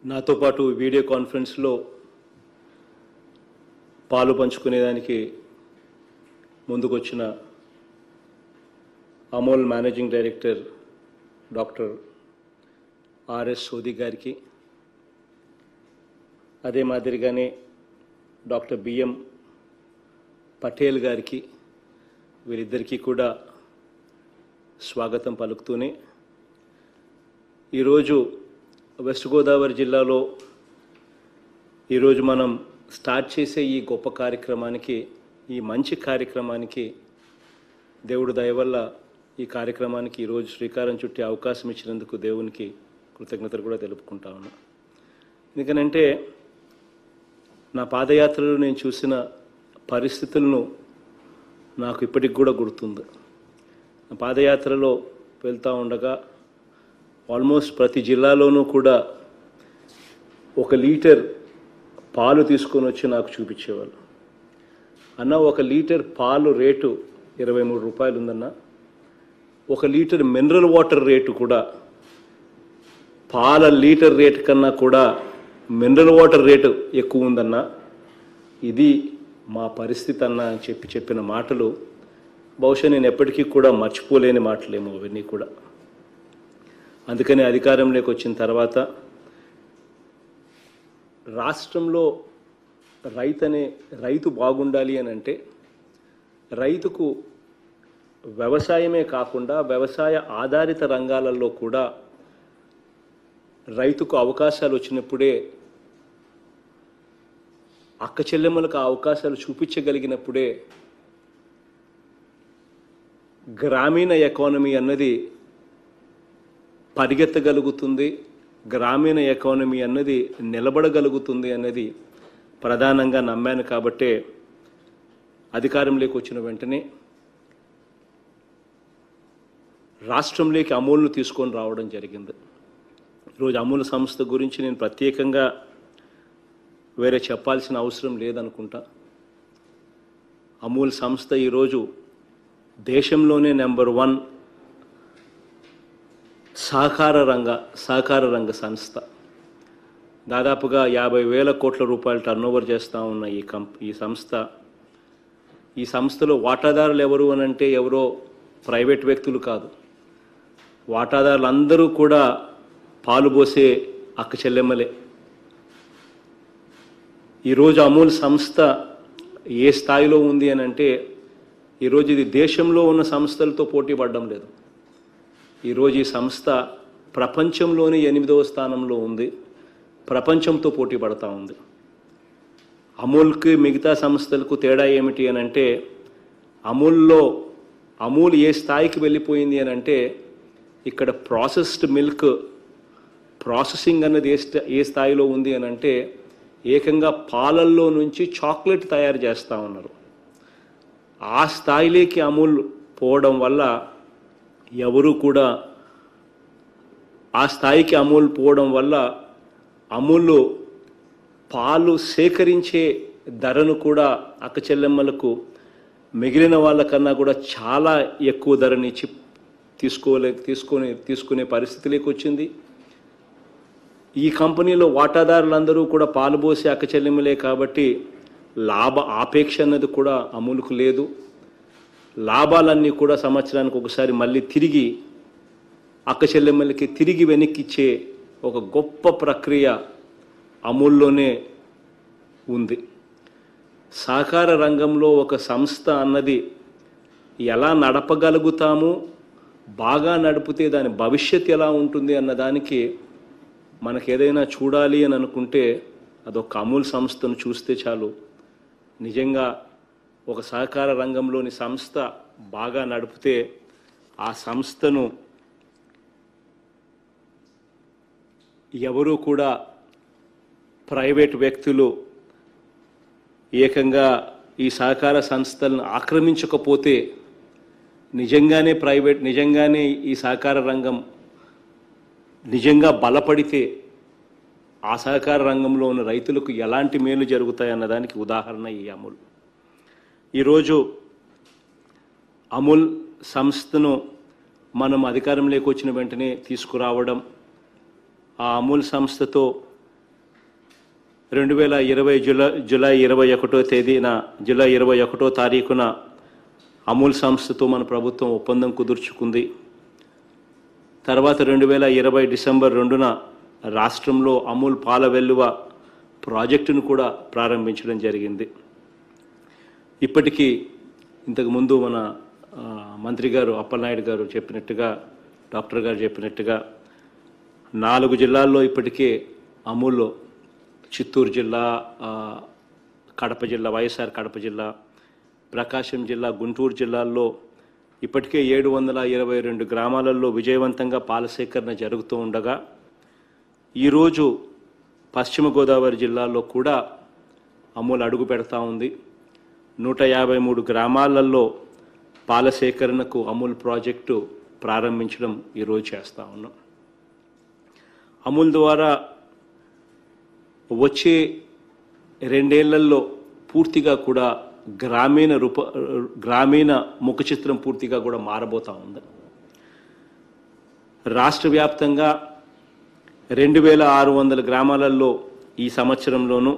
నాతో పాటు వీడియో కాన్ఫరెన్స్లో పాలు పంచుకునేదానికి ముందుకొచ్చిన Amol managing director doctor R S గారికి అదే మాదిరిగానే డాక్టర్ బిఎం పటేల్ గారికి వీరిద్దరికీ కూడా స్వాగతం పలుకుతూనే ఈరోజు వెస్ట్ గోదావరి జిల్లాలో ఈరోజు మనం స్టార్ట్ చేసే ఈ గొప్ప కార్యక్రమానికి ఈ మంచి కార్యక్రమానికి దేవుడు దయ వల్ల ఈ కార్యక్రమానికి ఈరోజు శ్రీకారం చుట్టే అవకాశం ఇచ్చినందుకు దేవునికి కృతజ్ఞతలు కూడా తెలుపుకుంటా ఉన్నా ఎందుకనంటే నా పాదయాత్రలో నేను చూసిన పరిస్థితులను నాకు ఇప్పటికి కూడా గుర్తుంది నా పాదయాత్రలో వెళ్తూ ఉండగా ఆల్మోస్ట్ ప్రతి జిల్లాలోనూ కూడా ఒక లీటర్ పాలు తీసుకొని వచ్చి నాకు చూపించేవాళ్ళు అన్న ఒక లీటర్ పాలు రేటు ఇరవై మూడు రూపాయలు ఉందన్న ఒక లీటర్ మినరల్ వాటర్ రేటు కూడా పాల లీటర్ రేటు కన్నా కూడా మినరల్ వాటర్ రేటు ఎక్కువ ఉందన్న ఇది మా పరిస్థితి అన్న అని చెప్పి చెప్పిన మాటలు బహుశా నేను ఎప్పటికీ కూడా మర్చిపోలేని మాటలేమో అవన్నీ కూడా అందుకని అధికారంలోకి వచ్చిన తర్వాత రాష్ట్రంలో రైతనే రైతు బాగుండాలి అని అంటే రైతుకు వ్యవసాయమే కాకుండా వ్యవసాయ ఆధారిత రంగాలలో కూడా రైతుకు అవకాశాలు వచ్చినప్పుడే అక్క చెల్లెమ్మలకు ఆ అవకాశాలు చూపించగలిగినప్పుడే గ్రామీణ ఎకానమీ అన్నది పరిగెత్తగలుగుతుంది గ్రామీణ ఎకానమీ అన్నది నిలబడగలుగుతుంది అన్నది ప్రధానంగా నమ్మాను కాబట్టే అధికారంలోకి వచ్చిన వెంటనే రాష్ట్రంలోకి అమూల్ను తీసుకొని రావడం జరిగింది ఈరోజు అమూల్ సంస్థ గురించి నేను ప్రత్యేకంగా వేరే చెప్పాల్సిన అవసరం లేదనుకుంటా అమూల్ సంస్థ ఈరోజు దేశంలోనే నెంబర్ వన్ సహకార రంగ సహకార రంగ సంస్థ దాదాపుగా యాభై వేల కోట్ల రూపాయలు టర్నోవర్ చేస్తూ ఉన్న ఈ కంప్ ఈ సంస్థ ఈ సంస్థలో వాటాదారులు ఎవరు అని అంటే ఎవరో ప్రైవేట్ వ్యక్తులు కాదు వాటాదారులు అందరూ కూడా పాలు పోసే అక్క చెల్లెమ్మలే ఈరోజు అమూల్ సంస్థ ఏ స్థాయిలో ఉంది అని అంటే ఈరోజు ఇది దేశంలో ఉన్న సంస్థలతో పోటీ పడడం లేదు ఈరోజు ఈ సంస్థ ప్రపంచంలోనే ఎనిమిదవ స్థానంలో ఉంది ప్రపంచంతో పోటీ పడతా ఉంది అమూల్కి మిగతా సంస్థలకు తేడా ఏమిటి అని అంటే అమూల్లో అమూల్ ఏ స్థాయికి వెళ్ళిపోయింది అని అంటే ఇక్కడ ప్రాసెస్డ్ మిల్క్ ప్రాసెసింగ్ అన్నది ఏ స్థా ఏ స్థాయిలో ఉంది అని అంటే ఏకంగా పాలల్లో నుంచి చాక్లెట్ తయారు చేస్తూ ఉన్నారు ఆ స్థాయిలోకి అమూల్ పోవడం వల్ల ఎవరు కూడా ఆ స్థాయికి అమూల్ పోవడం వల్ల అమూల్ పాలు సేకరించే ధరను కూడా అక్క చెల్లెమ్మలకు మిగిలిన వాళ్ళకన్నా కూడా చాలా ఎక్కువ ధరనిచ్చి తీసుకోలే తీసుకొని తీసుకునే పరిస్థితిలోకి వచ్చింది ఈ కంపెనీలో వాటాదారులందరూ కూడా పాలు పోసే అక్క చెల్లెమ్మలే కాబట్టి లాభ ఆపేక్ష అన్నది కూడా అమూలుకు లేదు లాభాలన్నీ కూడా సంవత్సరానికి ఒకసారి మళ్ళీ తిరిగి అక్క చెల్లెమ్మలకి తిరిగి వెనక్కిచ్చే ఒక గొప్ప ప్రక్రియ అమూల్లోనే ఉంది సహకార రంగంలో ఒక సంస్థ అన్నది ఎలా నడపగలుగుతాము బాగా నడిపితే దాని భవిష్యత్ ఎలా ఉంటుంది అన్నదానికి మనకు ఏదైనా చూడాలి అని అనుకుంటే అదొక అమూల్ సంస్థను చూస్తే చాలు నిజంగా ఒక సహకార రంగంలోని సంస్థ బాగా నడిపితే ఆ సంస్థను ఎవరూ కూడా ప్రైవేట్ వ్యక్తులు ఏకంగా ఈ సహకార సంస్థలను ఆక్రమించకపోతే నిజంగానే ప్రైవేట్ నిజంగానే ఈ సహకార రంగం నిజంగా బలపడితే ఆ సహకార రంగంలో ఉన్న రైతులకు ఎలాంటి మేలు జరుగుతాయి అన్నదానికి ఉదాహరణ ఈ అమూల్ ఈరోజు అమూల్ సంస్థను మనం అధికారంలోకి వచ్చిన వెంటనే తీసుకురావడం ఆ అమూల్ సంస్థతో రెండు వేల ఇరవై జులై జూలై ఇరవై ఒకటో తేదీన జూలై ఇరవై ఒకటో తారీఖున అమూల్ సంస్థతో మన ప్రభుత్వం ఒప్పందం కుదుర్చుకుంది తర్వాత రెండు వేల ఇరవై డిసెంబర్ రెండున రాష్ట్రంలో అమూల్ పాల వెల్లువ ప్రాజెక్టును కూడా ప్రారంభించడం జరిగింది ఇప్పటికీ ఇంతకు ముందు మన ఆ, మంత్రి గారు అప్పలనాయుడు గారు చెప్పినట్టుగా డాక్టర్ గారు చెప్పినట్టుగా నాలుగు జిల్లాల్లో ఇప్పటికే అమూల్ చిత్తూరు జిల్లా ఆ, కడప జిల్లా వైఎస్ఆర్ కడప జిల్లా ప్రకాశం జిల్లా గుంటూరు జిల్లాల్లో ఇప్పటికే ఏడు వందల ఇరవై రెండు గ్రామాలలో విజయవంతంగా పాల సేకరణ జరుగుతూ ఉండగా ఈరోజు పశ్చిమ గోదావరి జిల్లాలో కూడా అమూల్ అడుగు పెడతా ఉంది నూట యాభై మూడు గ్రామాలలో పాల సేకరణకు అమూల్ ప్రాజెక్టు ప్రారంభించడం ఈరోజు చేస్తూ ఉన్నాం అమూల్ ద్వారా వచ్చే రెండేళ్లలో పూర్తిగా కూడా గ్రామీణ రూప గ్రామీణ ముఖ చిత్రం పూర్తిగా కూడా మారబోతా ఉంది రాష్ట్ర వ్యాప్తంగా రెండు వేల ఆరు వందల గ్రామాలలో ఈ సంవత్సరంలోనూ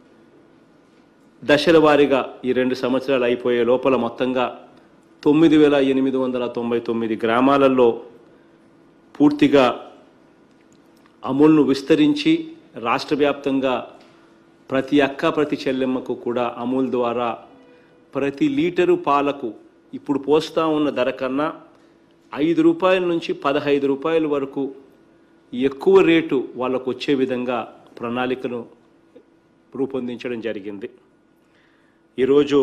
దశల వారీగా ఈ రెండు సంవత్సరాలు అయిపోయే లోపల మొత్తంగా తొమ్మిది వేల ఎనిమిది వందల తొంభై తొమ్మిది గ్రామాలలో పూర్తిగా అమూల్ను విస్తరించి రాష్ట్ర వ్యాప్తంగా ప్రతి అక్క ప్రతి చెల్లెమ్మకు కూడా అమూల్ ద్వారా ప్రతి లీటరు పాలకు ఇప్పుడు పోస్తా ఉన్న ధర కన్నా ఐదు రూపాయల నుంచి పదహైదు రూపాయల వరకు ఎక్కువ రేటు వాళ్ళకు వచ్చే విధంగా ప్రణాళికను రూపొందించడం జరిగింది ఈరోజు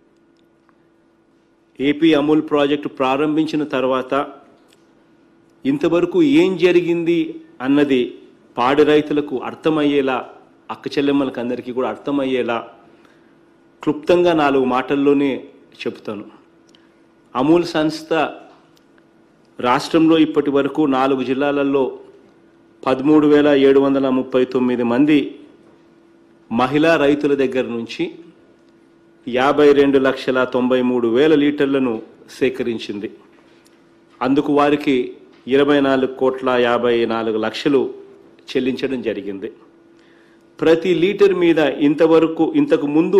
ఏపీ అమూల్ ప్రాజెక్టు ప్రారంభించిన తర్వాత ఇంతవరకు ఏం జరిగింది అన్నది పాడి రైతులకు అర్థమయ్యేలా అక్క చెల్లెమ్మలకు అందరికీ కూడా అర్థమయ్యేలా క్లుప్తంగా నాలుగు మాటల్లోనే చెప్తాను అమూల్ సంస్థ రాష్ట్రంలో ఇప్పటి వరకు నాలుగు జిల్లాలలో పదమూడు వేల ఏడు వందల ముప్పై తొమ్మిది మంది మహిళా రైతుల దగ్గర నుంచి యాభై రెండు లక్షల తొంభై మూడు వేల లీటర్లను సేకరించింది అందుకు వారికి ఇరవై నాలుగు కోట్ల యాభై నాలుగు లక్షలు చెల్లించడం జరిగింది ప్రతి లీటర్ మీద ఇంతవరకు ఇంతకు ముందు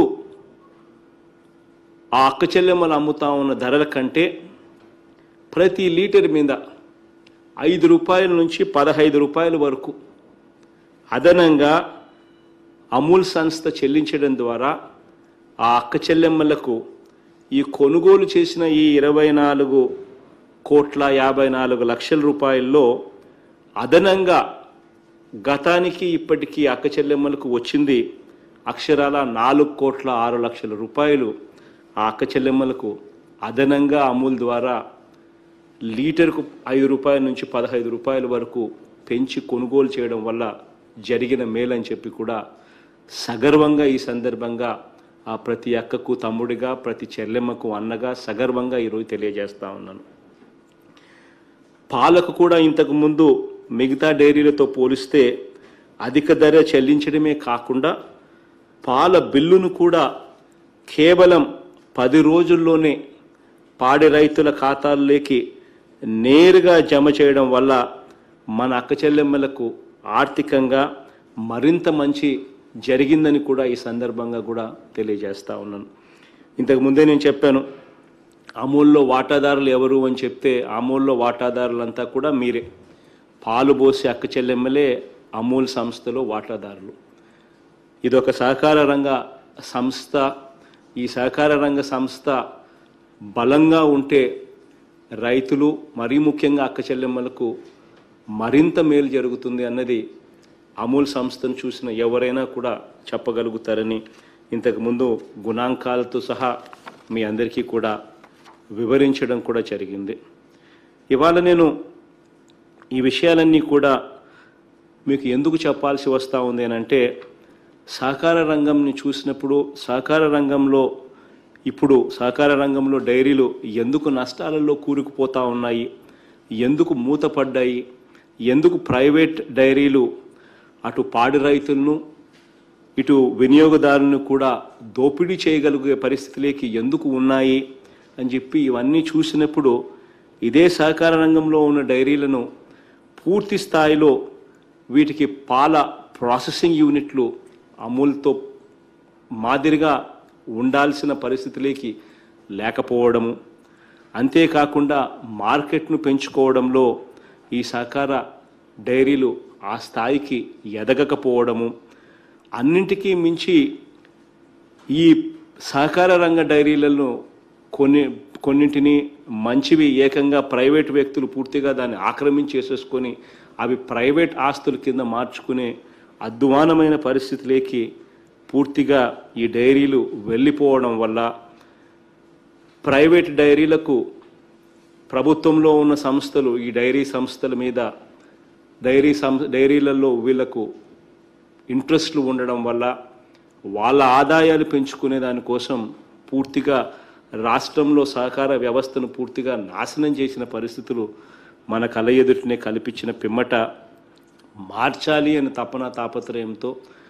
ఆ అక్క చెల్లెమ్మలు అమ్ముతా ఉన్న ధరల కంటే ప్రతి లీటర్ మీద ఐదు రూపాయల నుంచి పదహైదు రూపాయల వరకు అదనంగా అమూల్ సంస్థ చెల్లించడం ద్వారా ఆ అక్క చెల్లెమ్మలకు ఈ కొనుగోలు చేసిన ఈ ఇరవై నాలుగు కోట్ల యాభై నాలుగు లక్షల రూపాయల్లో అదనంగా గతానికి ఇప్పటికీ అక్క చెల్లెమ్మలకు వచ్చింది అక్షరాల నాలుగు కోట్ల ఆరు లక్షల రూపాయలు ఆ అక్క చెల్లెమ్మలకు అదనంగా అమూల్ ద్వారా లీటర్కు ఐదు రూపాయల నుంచి పదహైదు రూపాయల వరకు పెంచి కొనుగోలు చేయడం వల్ల జరిగిన మేలని చెప్పి కూడా సగర్వంగా ఈ సందర్భంగా ఆ ప్రతి అక్కకు తమ్ముడిగా ప్రతి చెల్లెమ్మకు అన్నగా సగర్వంగా ఈరోజు తెలియజేస్తా ఉన్నాను పాలకు కూడా ఇంతకు ముందు మిగతా డైరీలతో పోలిస్తే అధిక ధర చెల్లించడమే కాకుండా పాల బిల్లును కూడా కేవలం పది రోజుల్లోనే పాడి రైతుల ఖాతాల్లోకి నేరుగా జమ చేయడం వల్ల మన అక్క చెల్లెమ్మలకు ఆర్థికంగా మరింత మంచి జరిగిందని కూడా ఈ సందర్భంగా కూడా తెలియజేస్తా ఉన్నాను ఇంతకు ముందే నేను చెప్పాను అమూల్లో వాటాదారులు ఎవరు అని చెప్తే అమూల్లో వాటాదారులంతా కూడా మీరే పాలు పోసే అక్క చెల్లెమ్మలే అమూల్ సంస్థలో వాటాదారులు ఇదొక సహకార రంగ సంస్థ ఈ సహకార రంగ సంస్థ బలంగా ఉంటే రైతులు మరీ ముఖ్యంగా అక్క చెల్లెమ్మలకు మరింత మేలు జరుగుతుంది అన్నది అమూల్ సంస్థను చూసిన ఎవరైనా కూడా చెప్పగలుగుతారని ఇంతకుముందు గుణాంకాలతో సహా మీ అందరికీ కూడా వివరించడం కూడా జరిగింది ఇవాళ నేను ఈ విషయాలన్నీ కూడా మీకు ఎందుకు చెప్పాల్సి వస్తూ ఉంది అని అంటే సహకార రంగంని చూసినప్పుడు సహకార రంగంలో ఇప్పుడు సహకార రంగంలో డైరీలు ఎందుకు నష్టాలలో కూరుకుపోతా ఉన్నాయి ఎందుకు మూతపడ్డాయి ఎందుకు ప్రైవేట్ డైరీలు అటు పాడి రైతులను ఇటు వినియోగదారులను కూడా దోపిడీ చేయగలిగే పరిస్థితిలోకి ఎందుకు ఉన్నాయి అని చెప్పి ఇవన్నీ చూసినప్పుడు ఇదే సహకార రంగంలో ఉన్న డైరీలను పూర్తి స్థాయిలో వీటికి పాల ప్రాసెసింగ్ యూనిట్లు అమూల్తో మాదిరిగా ఉండాల్సిన పరిస్థితిలోకి లేకపోవడము అంతేకాకుండా మార్కెట్ను పెంచుకోవడంలో ఈ సహకార డైరీలు ఆ స్థాయికి ఎదగకపోవడము అన్నింటికీ మించి ఈ సహకార రంగ డైరీలలో కొన్ని కొన్నింటిని మంచివి ఏకంగా ప్రైవేట్ వ్యక్తులు పూర్తిగా దాన్ని ఆక్రమించేసేసుకొని అవి ప్రైవేట్ ఆస్తుల కింద మార్చుకునే అధ్వానమైన పరిస్థితిలోకి పూర్తిగా ఈ డైరీలు వెళ్ళిపోవడం వల్ల ప్రైవేట్ డైరీలకు ప్రభుత్వంలో ఉన్న సంస్థలు ఈ డైరీ సంస్థల మీద డైరీ సం డైరీలలో వీళ్లకు ఇంట్రెస్ట్లు ఉండడం వల్ల వాళ్ళ ఆదాయాలు పెంచుకునే దానికోసం పూర్తిగా రాష్ట్రంలో సహకార వ్యవస్థను పూర్తిగా నాశనం చేసిన పరిస్థితులు మన కళ్ళ ఎదుటినే కల్పించిన పిమ్మట మార్చాలి అని తపన తాపత్రయంతో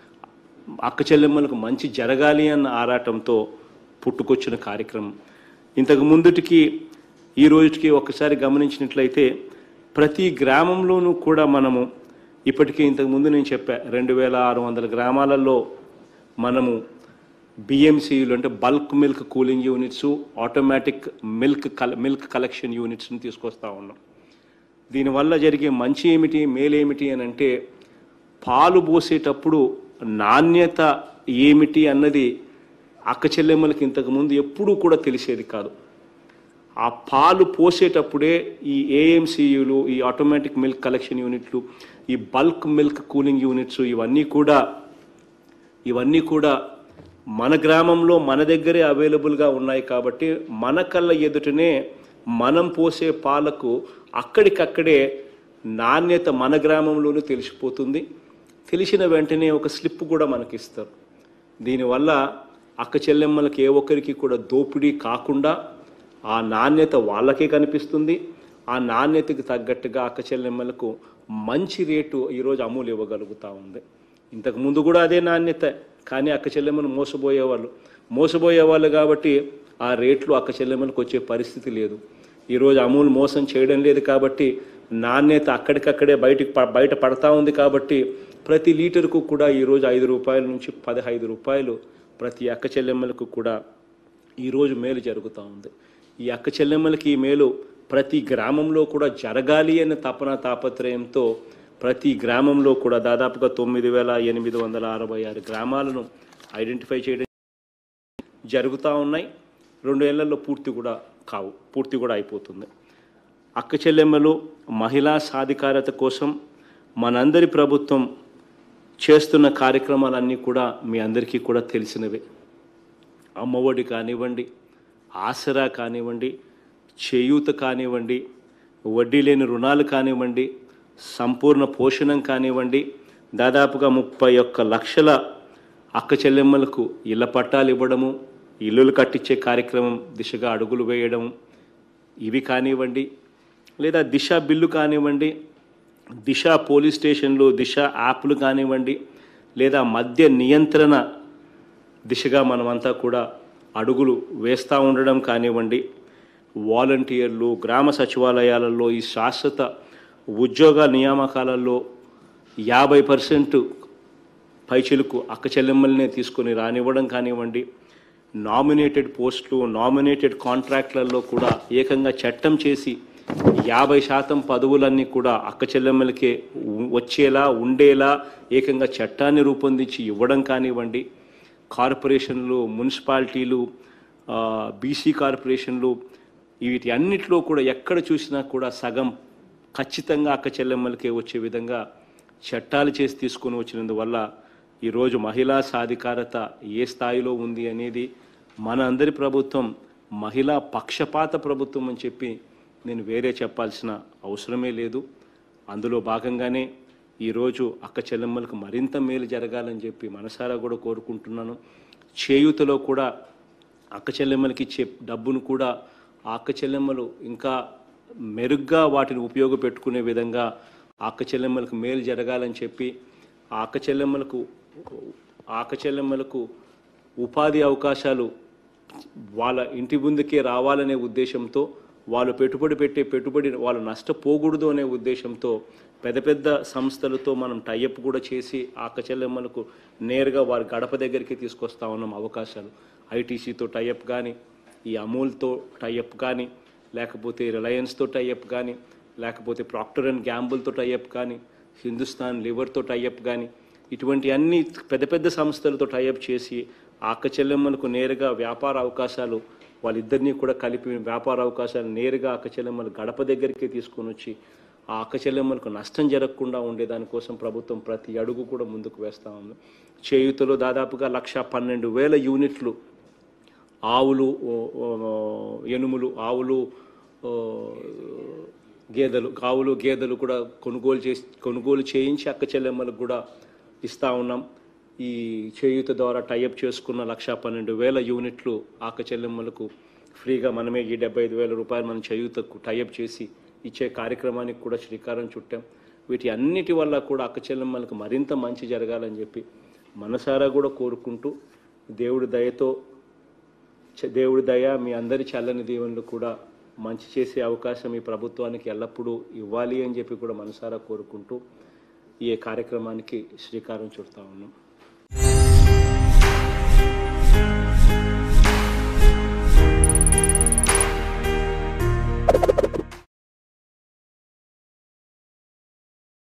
అక్క చెల్లెమ్మలకు మంచి జరగాలి అన్న ఆరాటంతో పుట్టుకొచ్చిన కార్యక్రమం ఇంతకు ముందుటికి ఈ రోజుకి ఒక్కసారి గమనించినట్లయితే ప్రతి గ్రామంలోనూ కూడా మనము ఇప్పటికీ ఇంతకు ముందు నేను చెప్పా రెండు వేల ఆరు వందల గ్రామాలలో మనము బిఎంసీలు అంటే bulk milk cooling units automatic milk కల మిల్క్ కలెక్షన్ యూనిట్స్ని తీసుకొస్తా ఉన్నాం దీనివల్ల జరిగే మంచి ఏమిటి మేలేమిటి అని అంటే పాలు పోసేటప్పుడు నాణ్యత ఏమిటి అన్నది అక్క చెల్లెమ్మలకి ఇంతకుముందు ఎప్పుడూ కూడా తెలిసేది కాదు ఆ పాలు పోసేటప్పుడే ఈ ఏఎంసీయులు ఈ ఆటోమేటిక్ మిల్క్ కలెక్షన్ యూనిట్లు ఈ బల్క్ మిల్క్ కూలింగ్ యూనిట్స్ ఇవన్నీ కూడా ఇవన్నీ కూడా మన గ్రామంలో మన దగ్గరే అవైలబుల్గా ఉన్నాయి కాబట్టి మన కళ్ళ ఎదుటనే మనం పోసే పాలకు అక్కడికక్కడే నాణ్యత మన గ్రామంలోనే తెలిసిపోతుంది తెలిసిన వెంటనే ఒక స్లిప్ కూడా మనకిస్తారు దీనివల్ల అక్క చెల్లెమ్మలకి ఏ ఒక్కరికి కూడా దోపిడీ కాకుండా ఆ నాణ్యత వాళ్ళకే కనిపిస్తుంది ఆ నాణ్యతకి తగ్గట్టుగా అక్క చెల్లెమ్మలకు మంచి రేటు ఈరోజు అమూలు ఇవ్వగలుగుతూ ఉంది ఇంతకు ముందు కూడా అదే నాణ్యత కానీ అక్క చెల్లెమ్మను మోసపోయేవాళ్ళు మోసపోయేవాళ్ళు కాబట్టి ఆ రేట్లు అక్క చెల్లెమ్మలకు వచ్చే పరిస్థితి లేదు ఈరోజు అమూల్ మోసం చేయడం లేదు కాబట్టి నాణ్యత అక్కడికక్కడే బయటికి ప- బయట పడతా ఉంది కాబట్టి ప్రతి లీటర్కు కూడా ఈరోజు ఐదు రూపాయల నుంచి పదహైదు రూపాయలు ప్రతి అక్క చెల్లెమ్మలకు కూడా ఈరోజు మేలు జరుగుతూ ఉంది ఈ అక్క చెల్లెమ్మలకి ఈ మేలు ప్రతి గ్రామంలో కూడా జరగాలి అనే తపన తాపత్రయంతో ప్రతి గ్రామంలో కూడా దాదాపుగా తొమ్మిది వేల ఎనిమిది వందల అరవై ఆరు గ్రామాలను ఐడెంటిఫై చేయడం జరుగుతూ ఉన్నాయి రెండు ఏళ్లలో పూర్తి కూడా కావు పూర్తి కూడా అయిపోతుంది అక్క చెల్లెమ్మలు మహిళా సాధికారత కోసం మనందరి ప్రభుత్వం చేస్తున్న కార్యక్రమాలన్నీ కూడా మీ అందరికీ కూడా తెలిసినవే అమ్మఒడి కానివ్వండి ఆసరా కానివ్వండి చేయూత కానివ్వండి వడ్డీ లేని రుణాలు కానివ్వండి సంపూర్ణ పోషణం కానివ్వండి దాదాపుగా ముప్పై ఒక్క లక్షల అక్క చెల్లెమ్మలకు ఇళ్ల పట్టాలు ఇవ్వడము ఇల్లులు కట్టించే కార్యక్రమం దిశగా అడుగులు వేయడం ఇవి కానివ్వండి లేదా దిశ బిల్లు కానివ్వండి దిశ పోలీస్ స్టేషన్లు దిశ యాప్లు కానివ్వండి లేదా మద్య నియంత్రణ దిశగా మనమంతా కూడా అడుగులు వేస్తూ ఉండడం కానివ్వండి వాలంటీర్లు గ్రామ సచివాలయాలలో ఈ శాశ్వత ఉద్యోగ నియామకాలలో యాభై పర్సెంట్ పైచిలుకు అక్క చెల్లెమ్మల్నే తీసుకొని రానివ్వడం కానివ్వండి నామినేటెడ్ పోస్టులు నామినేటెడ్ కాంట్రాక్ట్లలో కూడా ఏకంగా చట్టం చేసి యాభై శాతం పదవులన్నీ కూడా అక్క చెల్లెమ్మలకే ఉ- వచ్చేలా ఉండేలా ఏకంగా చట్టాన్ని రూపొందించి ఇవ్వడం కానివ్వండి కార్పొరేషన్లు మున్సిపాలిటీలు ఆ, బీసీ కార్పొరేషన్లు వీటి అన్నిట్లో కూడా ఎక్కడ చూసినా కూడా సగం ఖచ్చితంగా అక్క చెల్లెమ్మలకే వచ్చే విధంగా చట్టాలు చేసి తీసుకొని వచ్చినందువల్ల ఈరోజు మహిళా సాధికారత ఏ స్థాయిలో ఉంది అనేది మన అందరి ప్రభుత్వం మహిళా పక్షపాత ప్రభుత్వం అని చెప్పి నేను వేరే చెప్పాల్సిన అవసరమే లేదు అందులో భాగంగానే ఈరోజు అక్క చెల్లెమ్మలకు మరింత మేలు జరగాలని చెప్పి మనసారా కూడా కోరుకుంటున్నాను చేయూతలో కూడా అక్క చెల్లెమ్మలకి ఇచ్చే డబ్బును కూడా ఆ అక్క చెల్లెమ్మలు ఇంకా మెరుగ్గా వాటిని ఉపయోగపెట్టుకునే విధంగా ఆ అక్క చెల్లెమ్మలకు మేలు జరగాలని చెప్పి ఆ అక్క చెల్లెమ్మలకు ఆ అక్క చెల్లెమ్మలకు ఉపాధి అవకాశాలు వాళ్ళ ఇంటి ముందుకే రావాలనే ఉద్దేశంతో వాళ్ళు పెట్టుబడి పెట్టే పెట్టుబడి వాళ్ళు నష్టపోకూడదు అనే ఉద్దేశంతో పెద్ద పెద్ద సంస్థలతో మనం టైఅప్ కూడా చేసి ఆకచెల్లెమ్మలకు నేరుగా వారి గడప దగ్గరికి తీసుకొస్తా ఉన్నాం అవకాశాలు ఐటీసీతో టైఅప్ కానీ ఈ అమూల్తో టైఅప్ కానీ లేకపోతే రిలయన్స్తో టైఅప్ కానీ లేకపోతే ప్రాక్టర్ అండ్ గ్యాంబుల్తో టైఅప్ కానీ హిందుస్థాన్ లివర్తో టైఅప్ కానీ ఇటువంటి అన్ని పెద్ద పెద్ద సంస్థలతో టైఅప్ చేసి ఆక చెల్లెమ్మలకు నేరుగా వ్యాపార అవకాశాలు వాళ్ళిద్దరినీ కూడా కలిపి వ్యాపార అవకాశాలు నేరుగా ఆక చెల్లెమ్మలు గడప దగ్గరికి తీసుకొని వచ్చి ఆ అక్క చెల్లెమ్మలకు నష్టం జరగకుండా ఉండేదానికోసం ప్రభుత్వం ప్రతి అడుగు కూడా ముందుకు వేస్తూ ఉంది చేయుతలో దాదాపుగా లక్ష పన్నెండు వేల యూనిట్లు ఆవులు ఓ, ఓ, ఎనుములు ఆవులు ఓ, గేదెలు ఆవులు గేదెలు కూడా కొనుగోలు చేసి కొనుగోలు చేయించి అక్క చెల్లెమ్మలకు కూడా ఇస్తా ఉన్నాం ఈ చేయూత ద్వారా టైఅప్ చేసుకున్న లక్ష పన్నెండు వేల యూనిట్లు ఆక చెల్లెమ్మలకు ఫ్రీగా మనమే ఈ డెబ్బై ఐదు వేల రూపాయలు మనం చేయూతకు టైఅప్ చేసి ఇచ్చే కార్యక్రమానికి కూడా శ్రీకారం చుట్టాం వీటి అన్నిటి వల్ల కూడా అక్క చెల్లెమ్మలకు మరింత మంచి జరగాలని చెప్పి మనసారా కూడా కోరుకుంటూ దేవుడి దయతో చ- దేవుడి దయ మీ అందరి చల్లని దీవెనలు కూడా మంచి చేసే అవకాశం ఈ ప్రభుత్వానికి ఎల్లప్పుడూ ఇవ్వాలి అని చెప్పి కూడా మనసారా కోరుకుంటూ ఈ కార్యక్రమానికి శ్రీకారం చుడతా ఉన్నాం